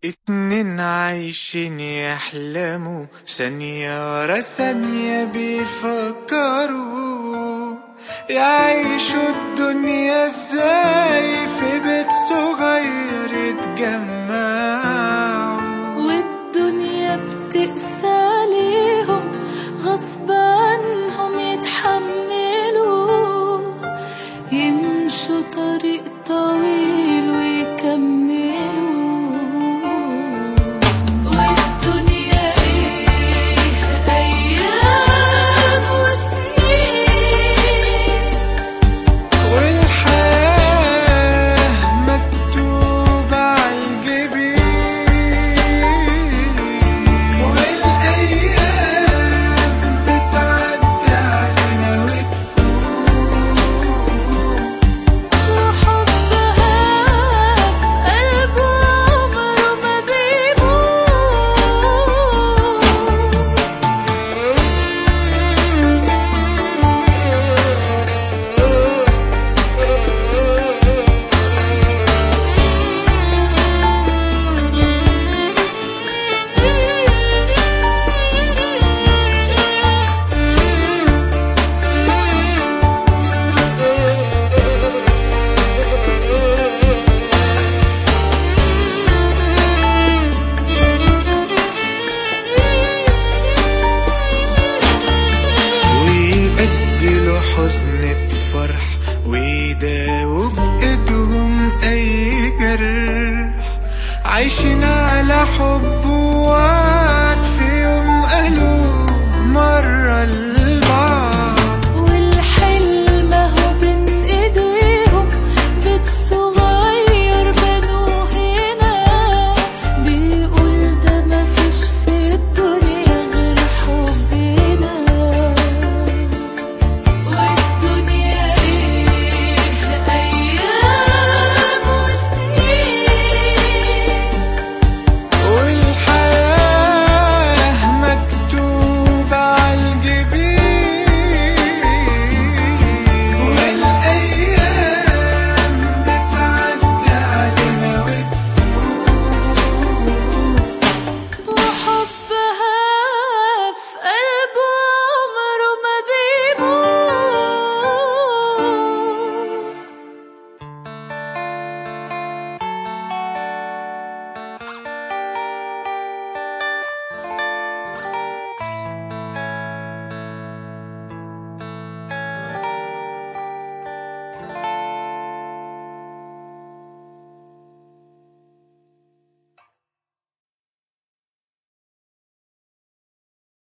اتنين عايشين يحلموا ثانية ورا ثانية بيفكروا يعيشوا الدنيا ازاي في بيت صغير يتجمعوا والدنيا بتقسى عليهم غصب عنهم يتحملوا يمشوا طريق طويل ويكملوا والدنيا ايه ايام وسنين والحياة مكتوبة عالجبين والأيام بتعدي علينا وتفوت وحبها في قلبه عمره ما ويبدلوا حزن بفرح ويداووا بإيدهم أي جرح عايشين على حب ووعد